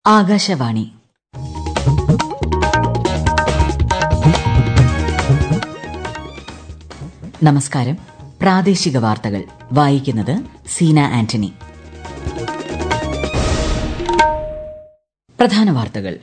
ആകാശവാണി നമസ്കാരം പ്രാദേശിക വാർത്തകൾ വായിക്കുന്നത് സീന ആന്റണി പ്രധാന വാർത്തകൾ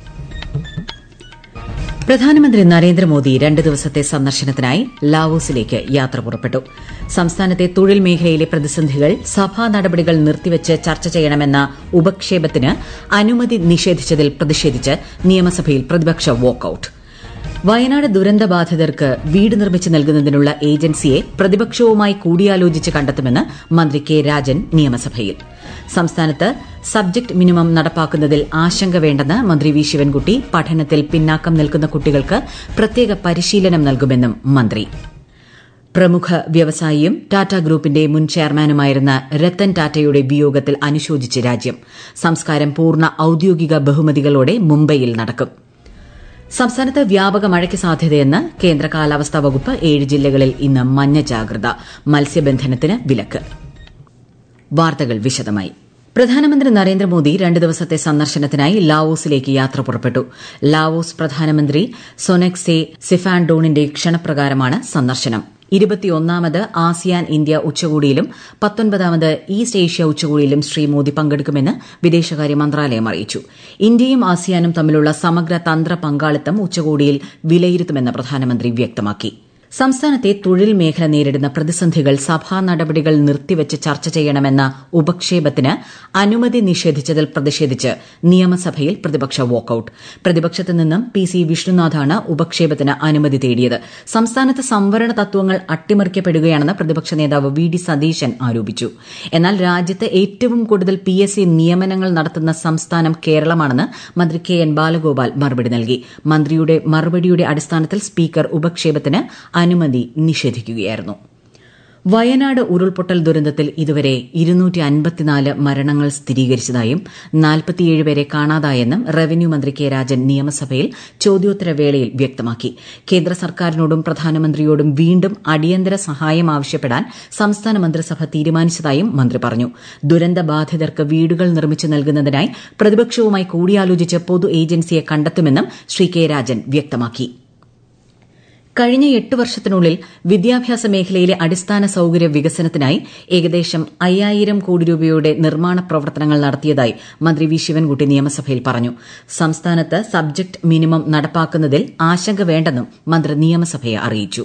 പ്രധാനമന്ത്രി നരേന്ദ്രമോദി രണ്ട് ദിവസത്തെ സന്ദർശനത്തിനായി ലാവോസിലേക്ക് യാത്ര പുറപ്പെട്ടു സംസ്ഥാനത്തെ തൊഴിൽ മേഖലയിലെ പ്രതിസന്ധികൾ സഭാ നടപടികൾ നിർത്തിവച്ച് ചർച്ച ചെയ്യണമെന്ന ഉപക്ഷേപത്തിന് അനുമതി നിഷേധിച്ചതിൽ പ്രതിഷേധിച്ച് നിയമസഭയിൽ പ്രതിപക്ഷ വാക്കൌട്ട് വയനാട് ദുരന്തബാധിതർക്ക് വീട് നിർമ്മിച്ചു നൽകുന്നതിനുള്ള ഏജൻസിയെ പ്രതിപക്ഷവുമായി കൂടിയാലോചിച്ച് കണ്ടെത്തുമെന്ന് മന്ത്രി കെ രാജൻ നിയമസഭയിൽ സംസ്ഥാനത്ത് സബ്ജക്ട് മിനിമം നടപ്പാക്കുന്നതിൽ ആശങ്ക വേണ്ടെന്ന് മന്ത്രി വി ശിവൻകുട്ടി പഠനത്തിൽ പിന്നാക്കം നിൽക്കുന്ന കുട്ടികൾക്ക് പ്രത്യേക പരിശീലനം നൽകുമെന്നും മന്ത്രി പ്രമുഖ വ്യവസായിയും ടാറ്റ ഗ്രൂപ്പിന്റെ മുൻ ചെയർമാനുമായിരുന്ന രത്തൻ ടാറ്റയുടെ വിയോഗത്തിൽ അനുശോചിച്ച് രാജ്യം സംസ്കാരം പൂർണ്ണ ഔദ്യോഗിക ബഹുമതികളോടെ മുംബൈയിൽ നടക്കും സംസ്ഥാനത്ത് വ്യാപക മഴയ്ക്ക് സാധ്യതയെന്ന് കേന്ദ്ര കാലാവസ്ഥാ വകുപ്പ് ഏഴ് ജില്ലകളിൽ ഇന്ന് മഞ്ഞ ജാഗ്രത മത്സ്യബന്ധനത്തിന് വിലക്ക് വാർത്തകൾ വിശദമായി പ്രധാനമന്ത്രി നരേന്ദ്രമോദി രണ്ട് ദിവസത്തെ സന്ദർശനത്തിനായി ലാവോസിലേക്ക് യാത്ര പുറപ്പെട്ടു ലാവോസ് പ്രധാനമന്ത്രി സൊനെക്സെ സിഫാൻഡോണിന്റെ ക്ഷണപ്രകാരമാണ് സന്ദർശനം ഇരുപത്തിയൊന്നാമത് ആസിയാൻ ഇന്ത്യ ഉച്ചകോടിയിലും പത്തൊൻപതാമത് ഈസ്റ്റ് ഏഷ്യ ഉച്ചകോടിയിലും ശ്രീ മോദി പങ്കെടുക്കുമെന്ന് വിദേശകാര്യ മന്ത്രാലയം അറിയിച്ചു ഇന്ത്യയും ആസിയാനും തമ്മിലുള്ള സമഗ്ര തന്ത്ര പങ്കാളിത്തം ഉച്ചകോടിയിൽ വിലയിരുത്തുമെന്ന് പ്രധാനമന്ത്രി വ്യക്തമാക്കി സംസ്ഥാനത്തെ തൊഴിൽ മേഖല നേരിടുന്ന പ്രതിസന്ധികൾ സഭാ നടപടികൾ നിർത്തിവച്ച് ചർച്ച ചെയ്യണമെന്ന ഉപക്ഷേപത്തിന് അനുമതി നിഷേധിച്ചതിൽ പ്രതിഷേധിച്ച് നിയമസഭയിൽ പ്രതിപക്ഷ വാക്കൌട്ട് പ്രതിപക്ഷത്തു നിന്നും പി സി വിഷ്ണുനാഥാണ് ഉപക്ഷേപത്തിന് അനുമതി തേടിയത് സംസ്ഥാനത്ത് സംവരണ തത്വങ്ങൾ അട്ടിമറിക്കപ്പെടുകയാണെന്ന് പ്രതിപക്ഷ നേതാവ് വി ഡി സതീശൻ ആരോപിച്ചു എന്നാൽ രാജ്യത്ത് ഏറ്റവും കൂടുതൽ പി എസ് സി നിയമനങ്ങൾ നടത്തുന്ന സംസ്ഥാനം കേരളമാണെന്ന് മന്ത്രി കെ എൻ ബാലഗോപാൽ മറുപടി നൽകി മന്ത്രിയുടെ മറുപടിയുടെ അടിസ്ഥാനത്തിൽ സ്പീക്കർ ഉപക്ഷേപത്തിന് അനുമതി നിഷേധിക്കുകയായിരുന്നു വയനാട് ഉരുൾപൊട്ടൽ ദുരന്തത്തിൽ ഇതുവരെ മരണങ്ങൾ സ്ഥിരീകരിച്ചതായും നാൽപ്പത്തിയേഴ് പേരെ കാണാതായെന്നും റവന്യൂ മന്ത്രി കെ രാജൻ നിയമസഭയിൽ ചോദ്യോത്തരവേളയിൽ വ്യക്തമാക്കി കേന്ദ്ര സർക്കാരിനോടും പ്രധാനമന്ത്രിയോടും വീണ്ടും അടിയന്തര സഹായം ആവശ്യപ്പെടാൻ സംസ്ഥാന മന്ത്രിസഭ തീരുമാനിച്ചതായും മന്ത്രി പറഞ്ഞു ദുരന്തബാധിതർക്ക് വീടുകൾ നിർമ്മിച്ചു നൽകുന്നതിനായി പ്രതിപക്ഷവുമായി കൂടിയാലോചിച്ച് പൊതു ഏജൻസിയെ കണ്ടെത്തുമെന്നും ശ്രീ കെ രാജൻ വ്യക്തമാക്കി കഴിഞ്ഞ എട്ട് വർഷത്തിനുള്ളിൽ വിദ്യാഭ്യാസ മേഖലയിലെ അടിസ്ഥാന സൌകര്യ വികസനത്തിനായി ഏകദേശം അയ്യായിരം കോടി രൂപയുടെ നിർമ്മാണ പ്രവർത്തനങ്ങൾ നടത്തിയതായി മന്ത്രി വി ശിവൻകുട്ടി നിയമസഭയിൽ പറഞ്ഞു സംസ്ഥാനത്ത് സബ്ജക്ട് മിനിമം നടപ്പാക്കുന്നതിൽ ആശങ്ക വേണ്ടെന്നും മന്ത്രി നിയമസഭയെ അറിയിച്ചു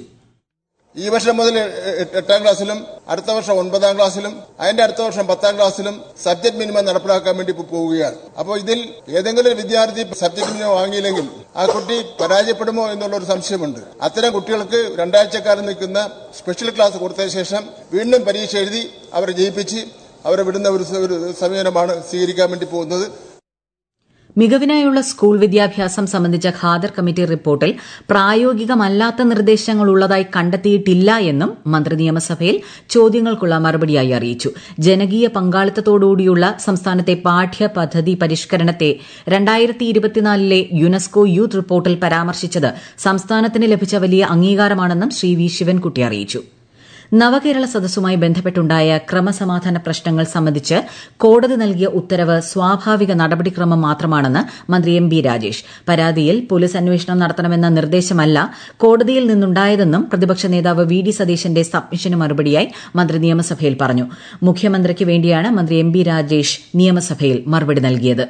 ഈ വർഷം മുതൽ എട്ടാം ക്ലാസ്സിലും അടുത്ത വർഷം ഒൻപതാം ക്ലാസ്സിലും അതിന്റെ അടുത്ത വർഷം പത്താം ക്ലാസ്സിലും സബ്ജക്ട് മിനിമം നടപ്പിലാക്കാൻ വേണ്ടി പോവുകയാണ് അപ്പോൾ ഇതിൽ ഏതെങ്കിലും ഒരു വിദ്യാർത്ഥി സബ്ജക്ട് മിനിമം വാങ്ങിയില്ലെങ്കിൽ ആ കുട്ടി പരാജയപ്പെടുമോ എന്നുള്ള ഒരു സംശയമുണ്ട് അത്തരം കുട്ടികൾക്ക് രണ്ടാഴ്ചക്കാലം നിൽക്കുന്ന സ്പെഷ്യൽ ക്ലാസ് കൊടുത്തതിന് ശേഷം വീണ്ടും പരീക്ഷ എഴുതി അവരെ ജയിപ്പിച്ച് അവരെ വിടുന്ന ഒരു സമീപനമാണ് സ്വീകരിക്കാൻ വേണ്ടി പോകുന്നത് മികവിനായുള്ള സ്കൂൾ വിദ്യാഭ്യാസം സംബന്ധിച്ച ഖാദർ കമ്മിറ്റി റിപ്പോർട്ടിൽ പ്രായോഗികമല്ലാത്ത നിർദ്ദേശങ്ങൾ ഉള്ളതായി കണ്ടെത്തിയിട്ടില്ല എന്നും മന്ത്രി നിയമസഭയിൽ ചോദ്യങ്ങൾക്കുള്ള മറുപടിയായി അറിയിച്ചു ജനകീയ പങ്കാളിത്തത്തോടുകൂടിയുള്ള സംസ്ഥാനത്തെ പാഠ്യപദ്ധതി പരിഷ്കരണത്തെ രണ്ടായിരത്തി ഇരുപത്തിനാലിലെ യുനെസ്കോ യൂത്ത് റിപ്പോർട്ടിൽ പരാമർശിച്ചത് സംസ്ഥാനത്തിന് ലഭിച്ച വലിയ അംഗീകാരമാണെന്നും ശ്രീ വി ശിവൻകുട്ടി അറിയിച്ചു നവകേരള സദസ്സുമായി ബന്ധപ്പെട്ടുണ്ടായ ക്രമസമാധാന പ്രശ്നങ്ങൾ സംബന്ധിച്ച് കോടതി നൽകിയ ഉത്തരവ് സ്വാഭാവിക നടപടിക്രമം മാത്രമാണെന്ന് മന്ത്രി എം ബി രാജേഷ് പരാതിയിൽ പോലീസ് അന്വേഷണം നടത്തണമെന്ന നിർദ്ദേശമല്ല കോടതിയിൽ നിന്നുണ്ടായതെന്നും പ്രതിപക്ഷ നേതാവ് വി ഡി സതീശന്റെ സബ്മിഷന് മറുപടിയായി മന്ത്രി നിയമസഭയിൽ പറഞ്ഞു മുഖ്യമന്ത്രിക്ക് വേണ്ടിയാണ് മന്ത്രി എം ബി രാജേഷ് നിയമസഭയിൽ മറുപടി നൽകിയത്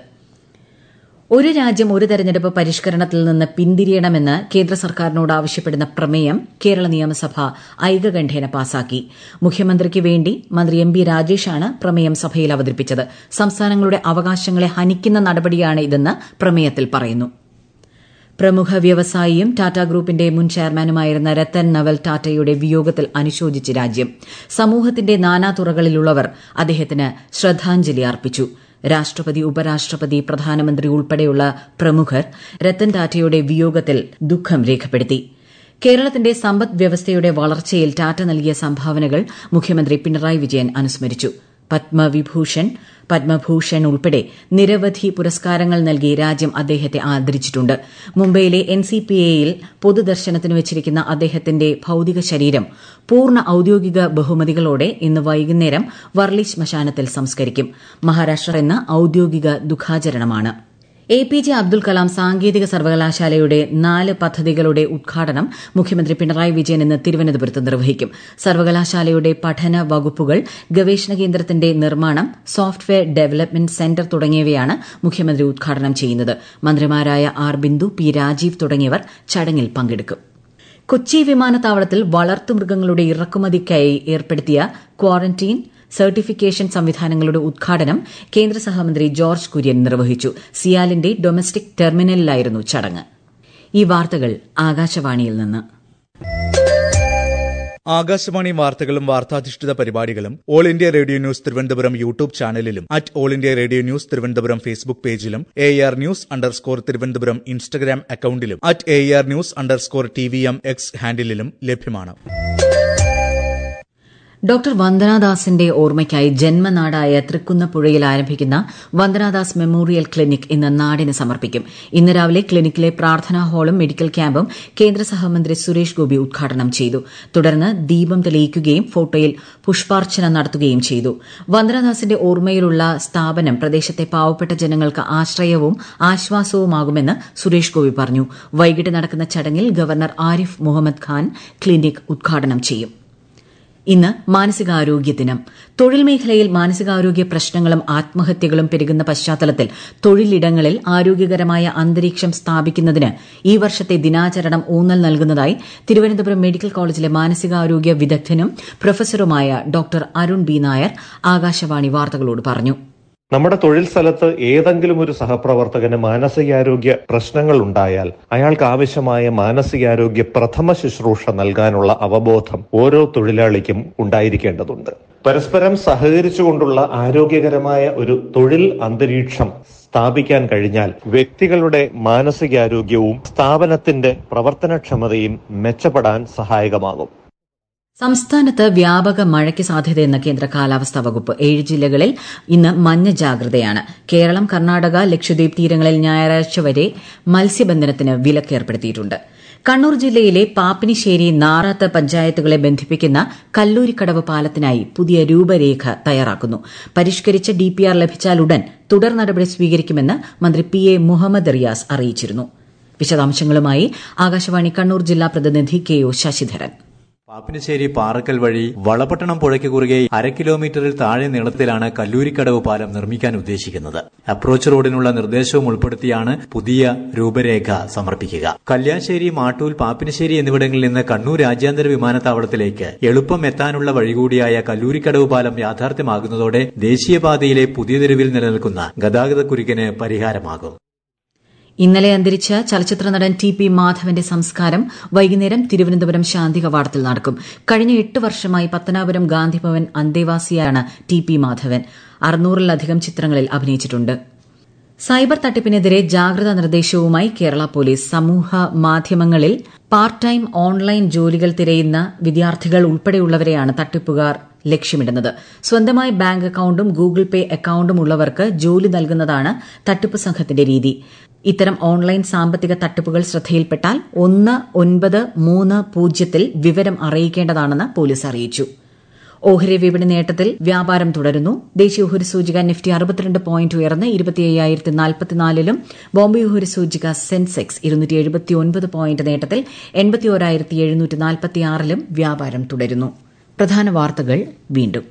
ഒരു രാജ്യം ഒരു തെരഞ്ഞെടുപ്പ് പരിഷ്കരണത്തിൽ നിന്ന് പിന്തിരിയണമെന്ന് കേന്ദ്ര സർക്കാരിനോട് ആവശ്യപ്പെടുന്ന പ്രമേയം കേരള നിയമസഭ ഐകകണ്ഠേന പാസാക്കി മുഖ്യമന്ത്രിക്ക് വേണ്ടി മന്ത്രി എം ബി രാജേഷാണ് പ്രമേയം സഭയിൽ അവതരിപ്പിച്ചത് സംസ്ഥാനങ്ങളുടെ അവകാശങ്ങളെ ഹനിക്കുന്ന നടപടിയാണ് ഇതെന്ന് പ്രമേയത്തിൽ പറയുന്നു പ്രമുഖ വ്യവസായിയും ടാറ്റ ഗ്രൂപ്പിന്റെ മുൻ ചെയർമാനുമായിരുന്ന രത്തൻ നവൽ ടാറ്റയുടെ വിയോഗത്തിൽ അനുശോചിച്ച് രാജ്യം സമൂഹത്തിന്റെ നാനാതുറകളിലുള്ളവർ അദ്ദേഹത്തിന് ശ്രദ്ധാഞ്ജലി അർപ്പിച്ചു രാഷ്ട്രപതി ഉപരാഷ്ട്രപതി പ്രധാനമന്ത്രി ഉൾപ്പെടെയുള്ള പ്രമുഖർ രത്തൻ ടാറ്റയുടെ വിയോഗത്തിൽ ദുഃഖം രേഖപ്പെടുത്തി കേരളത്തിന്റെ സമ്പദ് വ്യവസ്ഥയുടെ വളർച്ചയിൽ ടാറ്റ നൽകിയ സംഭാവനകൾ മുഖ്യമന്ത്രി പിണറായി വിജയൻ അനുസ്മരിച്ചു പത്മവിഭൂഷൺ പത്മഭൂഷൺ ഉൾപ്പെടെ നിരവധി പുരസ്കാരങ്ങൾ നൽകി രാജ്യം അദ്ദേഹത്തെ ആദരിച്ചിട്ടുണ്ട് മുംബൈയിലെ എൻ സി പി എയിൽ പൊതുദർശനത്തിന് വെച്ചിരിക്കുന്ന അദ്ദേഹത്തിന്റെ ഭൌതിക ശരീരം പൂർണ്ണ ഔദ്യോഗിക ബഹുമതികളോടെ ഇന്ന് വൈകുന്നേരം വർളി ശ്മശാനത്തിൽ സംസ്കരിക്കും മഹാരാഷ്ട്ര എന്ന ഔദ്യോഗിക ദുഃഖാചരണമാണ് A P J Abdul Kalam സാങ്കേതിക സർവകലാശാലയുടെ നാല് പദ്ധതികളുടെ ഉദ്ഘാടനം മുഖ്യമന്ത്രി പിണറായി വിജയൻ ഇന്ന് തിരുവനന്തപുരത്ത് നിർവഹിക്കും സർവകലാശാലയുടെ പഠന വകുപ്പുകൾ ഗവേഷണ കേന്ദ്രത്തിന്റെ നിർമ്മാണം സോഫ്റ്റ്വെയർ ഡെവലപ്മെന്റ് സെന്റർ തുടങ്ങിയവയാണ് മുഖ്യമന്ത്രി ഉദ്ഘാടനം ചെയ്യുന്നത് മന്ത്രിമാരായ ആർ ബിന്ദു പി രാജീവ് തുടങ്ങിയവർ ചടങ്ങിൽ പങ്കെടുക്കും കൊച്ചി വിമാനത്താവളത്തിൽ വളർത്തുമൃഗങ്ങളുടെ ഇറക്കുമതിക്കായി ഏർപ്പെടുത്തിയ ക്വാറന്റീൻ സർട്ടിഫിക്കേഷൻ സംവിധാനങ്ങളുടെ ഉദ്ഘാടനം കേന്ദ്ര സഹമന്ത്രി ജോർജ് കുര്യൻ നിർവഹിച്ചു സിയാലിന്റെ ഡൊമസ്റ്റിക് ടെർമിനലിലായിരുന്നു ചടങ്ങ് ഈ വാർത്തകൾ ആകാശവാണിയിൽ നിന്ന് ആകാശവാണി വാർത്തകളും വാർത്താധിഷ്ഠിത പരിപാടികളും all India radio news Thiruvananthapuram YouTube ചാനലിലും at all India radio news Thiruvananthapuram Facebook പേജിലും A R news underscore Thiruvananthapuram Instagram അക്കൌണ്ടിലും at A R news underscore T V M X ഹാൻഡിലും ലഭ്യമാണ് ഡോക്ടർ വന്ദനാദാസിന്റെ ഓർമ്മയ്ക്കായി ജന്മനാടായ തൃക്കുന്നപ്പുഴയിൽ ആരംഭിക്കുന്ന വന്ദനാദാസ് മെമ്മോറിയൽ ക്ലിനിക് ഇന്ന് നാടിന് സമർപ്പിക്കും ഇന്ന് രാവിലെ ക്ലിനിക്കിലെ പ്രാർത്ഥനാ ഹാളും മെഡിക്കൽ ക്യാമ്പും കേന്ദ്ര സഹമന്ത്രി സുരേഷ് ഗോപി ഉദ്ഘാടനം ചെയ്തു തുടർന്ന് ദീപം തെളിയിക്കുകയും ഫോട്ടോയിൽ പുഷ്പാർച്ചന നടത്തുകയും ചെയ്തു വന്ദനാദാസിന്റെ ഓർമ്മയിലുള്ള സ്ഥാപനം പ്രദേശത്തെ പാവപ്പെട്ട ജനങ്ങൾക്ക് ആശ്രയവും ആശ്വാസവുമാകുമെന്ന് സുരേഷ് ഗോപി പറഞ്ഞു വൈകിട്ട് നടക്കുന്ന ചടങ്ങിൽ ഗവർണർ ആരിഫ് മുഹമ്മദ് ഖാൻ ക്ലിനിക് ഉദ്ഘാടനം ചെയ്യും ഇന്ന് മാനസികാരോഗ്യ ദിനം തൊഴിൽ മേഖലയിൽ മാനസികാരോഗ്യ പ്രശ്നങ്ങളും ആത്മഹത്യകളും പെരുകുന്ന പശ്ചാത്തലത്തിൽ തൊഴിലിടങ്ങളിൽ ആരോഗ്യകരമായ അന്തരീക്ഷം സ്ഥാപിക്കുന്നതിന് ഈ വർഷത്തെ ദിനാചരണം ഊന്നൽ നൽകുന്നതായി തിരുവനന്തപുരം മെഡിക്കൽ കോളേജിലെ മാനസികാരോഗ്യ വിദഗ്ധനും പ്രൊഫസറുമായ ഡോക്ടർ അരുൺ ബി നായർ ആകാശവാണി വാർത്തകളോട് പറഞ്ഞു നമ്മുടെ തൊഴിൽ സ്ഥലത്ത് ഏതെങ്കിലും ഒരു സഹപ്രവർത്തകന് മാനസികാരോഗ്യ പ്രശ്നങ്ങൾ ഉണ്ടായാൽ അയാൾക്ക് ആവശ്യമായ മാനസികാരോഗ്യ പ്രഥമ ശുശ്രൂഷ നൽകാനുള്ള അവബോധം ഓരോ തൊഴിലാളിക്കും ഉണ്ടായിരിക്കേണ്ടതുണ്ട് പരസ്പരം സഹകരിച്ചുകൊണ്ടുള്ള ആരോഗ്യകരമായ ഒരു തൊഴിൽ അന്തരീക്ഷം സ്ഥാപിക്കാൻ കഴിഞ്ഞാൽ വ്യക്തികളുടെ മാനസികാരോഗ്യവും സ്ഥാപനത്തിന്റെ പ്രവർത്തനക്ഷമതയും മെച്ചപ്പെടാൻ സഹായകമാകും സംസ്ഥാനത്ത് വ്യാപക മഴയ്ക്ക് സാധ്യതയെന്ന് കേന്ദ്ര കാലാവസ്ഥാ വകുപ്പ് ഏഴ് ജില്ലകളിൽ ഇന്ന് മഞ്ഞ ജാഗ്രതയാണ് കേരളം കർണാടക ലക്ഷദ്വീപ് തീരങ്ങളിൽ ഞായറാഴ്ച വരെ മത്സ്യബന്ധനത്തിന് വിലക്കേർപ്പെടുത്തിയിട്ടുണ്ട് കണ്ണൂർ ജില്ലയിലെ പാപ്പിനിശ്ശേരി നാറാത്ത് പഞ്ചായത്തുകളെ ബന്ധിപ്പിക്കുന്ന കല്ലൂരിക്കടവ് പാലത്തിനായി പുതിയ രൂപരേഖ തയ്യാറാക്കുന്നു പരിഷ്കരിച്ച ഡിപിആർ ലഭിച്ചാൽ ഉടൻ തുടർ നടപടി സ്വീകരിക്കുമെന്ന് മന്ത്രി പി എ മുഹമ്മദ് റിയാസ് അറിയിച്ചിരുന്നു വിശദാംശങ്ങളുമായി ആകാശവാണി കണ്ണൂർ ജില്ലാ പ്രതിനിധി കെ ഒ ശശിധരൻ പാപ്പിനിശ്ശേരി പാറക്കൽ വഴി വളപട്ടണം പുഴയ്ക്ക് കുറുകെ അര കിലോമീറ്ററിൽ താഴെ നീളത്തിലാണ് കല്ലൂരിക്കടവ് പാലം നിർമ്മിക്കാൻ ഉദ്ദേശിക്കുന്നത് അപ്രോച്ച് റോഡിനുള്ള നിർദ്ദേശവും ഉൾപ്പെടുത്തിയാണ് പുതിയ രൂപരേഖ സമർപ്പിക്കുക കല്യാശ്ശേരി മാട്ടൂൽ പാപ്പിനിശ്ശേരി എന്നിവിടങ്ങളിൽ നിന്ന് കണ്ണൂർ രാജ്യാന്തര വിമാനത്താവളത്തിലേക്ക് എളുപ്പം എത്താനുള്ള വഴികൂടിയായ കല്ലൂരിക്കടവ് പാലം യാഥാർത്ഥ്യമാകുന്നതോടെ ദേശീയപാതയിലെ പുതിയ തെരുവിൽ നിലനിൽക്കുന്ന ഗതാഗതക്കുരുക്കിന് പരിഹാരമാകും ഇന്നലെ അന്തരിച്ച ചലച്ചിത്ര നടൻ ടി പി മാധവന്റെ സംസ്കാരം വൈകുന്നേരം തിരുവനന്തപുരം ശാന്തി കവാടത്തിൽ നടക്കും കഴിഞ്ഞ എട്ട് വർഷമായി പത്തനാപുരം ഗാന്ധിഭവൻ അന്തേവാസിയാണ് ടി പി മാധവൻ അറുന്നൂറിലധികം ചിത്രങ്ങളിൽ അഭിനയിച്ചിട്ടുണ്ട് സൈബർ തട്ടിപ്പിനെതിരെ ജാഗ്രതാ നിർദ്ദേശവുമായി കേരള പോലീസ് സമൂഹ മാധ്യമങ്ങളിൽ പാർട്ട് ടൈം ഓൺലൈൻ ജോലികൾ തിരയുന്ന വിദ്യാർത്ഥികൾ ഉൾപ്പെടെയുള്ളവരെയാണ് തട്ടിപ്പുകാർ ലക്ഷ്യമിടുന്നത് സ്വന്തമായി ബാങ്ക് അക്കൌണ്ടും ഗൂഗിൾ പേ അക്കൌണ്ടും ഉള്ളവർക്ക് ജോലി നൽകുന്നതാണ് തട്ടിപ്പ് സംഘത്തിന്റെ രീതി ഇത്തരം ഓൺലൈൻ സാമ്പത്തിക തട്ടിപ്പുകൾ ശ്രദ്ധയിൽപ്പെട്ടാൽ ഒന്ന് ഒൻപത് മൂന്ന് പൂജ്യത്തിൽ വിവരം അറിയിക്കേണ്ടതാണെന്ന് പോലീസ് അറിയിച്ചു ഓഹരി വിപണി നേട്ടത്തിൽ വ്യാപാരം തുടരുന്നു ദേശീയ ഓഹരി സൂചിക നിഫ്റ്റി അറുപത്തിരണ്ട് പോയിന്റ് ഉയർന്ന് ഇരുപത്തിയ്യായിരത്തി നാൽപ്പത്തിനാലിലും ബോംബെ ഓഹരി സൂചിക സെൻസെക്സ് ഇരുന്നൂറ്റി എഴുപത്തിയൊൻപത് പോയിന്റ് നേട്ടത്തിൽ എൺപത്തിയോരായിരത്തി എഴുന്നൂറ്റി നാൽപ്പത്തിയാറിലും വ്യാപാരം തുടരുന്നു പ്രധാന വാർത്തകൾ വീണ്ടും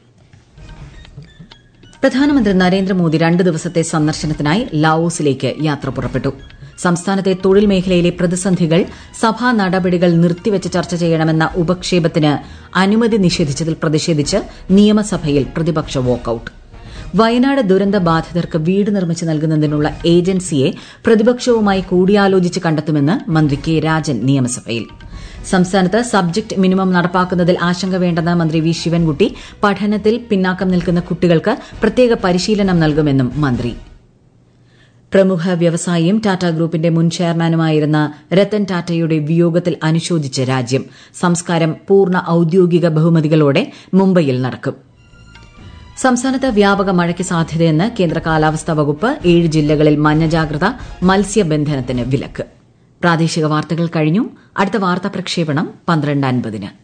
പ്രധാനമന്ത്രി നരേന്ദ്രമോദി രണ്ട് ദിവസത്തെ സന്ദർശനത്തിനായി ലാവോസിലേക്ക് യാത്ര പുറപ്പെട്ടു സംസ്ഥാനത്തെ തൊഴിൽ മേഖലയിലെ പ്രതിസന്ധികൾ സഭാ നടപടികൾ നിർത്തിവച്ച് ചർച്ച ചെയ്യണമെന്ന ഉപക്ഷേപത്തിന് അനുമതി നിഷേധിച്ചതിൽ പ്രതിഷേധിച്ച് നിയമസഭയിൽ പ്രതിപക്ഷ വാക്കൌട്ട് വയനാട് ദുരന്ത ബാധിതർക്ക് വീട് നിർമ്മിച്ചു നൽകുന്നതിനുള്ള ഏജൻസിയെ പ്രതിപക്ഷവുമായി കൂടിയാലോചിച്ച് കണ്ടെത്തുമെന്ന് മന്ത്രി കെ രാജൻ നിയമസഭയിൽ സംസ്ഥാനത്ത് സബ്ജക്ട് മിനിമം നടപ്പാക്കുന്നതിൽ ആശങ്ക വേണ്ടെന്ന് മന്ത്രി വി ശിവൻകുട്ടി പഠനത്തിൽ പിന്നാക്കം നിൽക്കുന്ന കുട്ടികൾക്ക് പ്രത്യേക പരിശീലനം നൽകുമെന്നും മന്ത്രി പ്രമുഖ വ്യവസായിയും ടാറ്റ ഗ്രൂപ്പിന്റെ മുൻ ചെയർമാനുമായിരുന്ന രത്തൻ ടാറ്റയുടെ വിയോഗത്തിൽ അനുശോചിച്ച് രാജ്യം സംസ്കാരം പൂർണ്ണ ഔദ്യോഗിക ബഹുമതികളോടെ മുംബൈയിൽ നടക്കും സംസ്ഥാനത്ത് വ്യാപക മഴയ്ക്ക് സാധ്യതയെന്ന് കേന്ദ്ര കാലാവസ്ഥാ വകുപ്പ് ഏഴ് ജില്ലകളിൽ മഞ്ഞ ജാഗ്രത മത്സ്യബന്ധനത്തിന് വിലക്ക് പ്രാദേശിക വാർത്തകൾ കഴിഞ്ഞു അടുത്ത വാർത്താ പ്രക്ഷേപണം പന്ത്രണ്ട് അൻപതിന്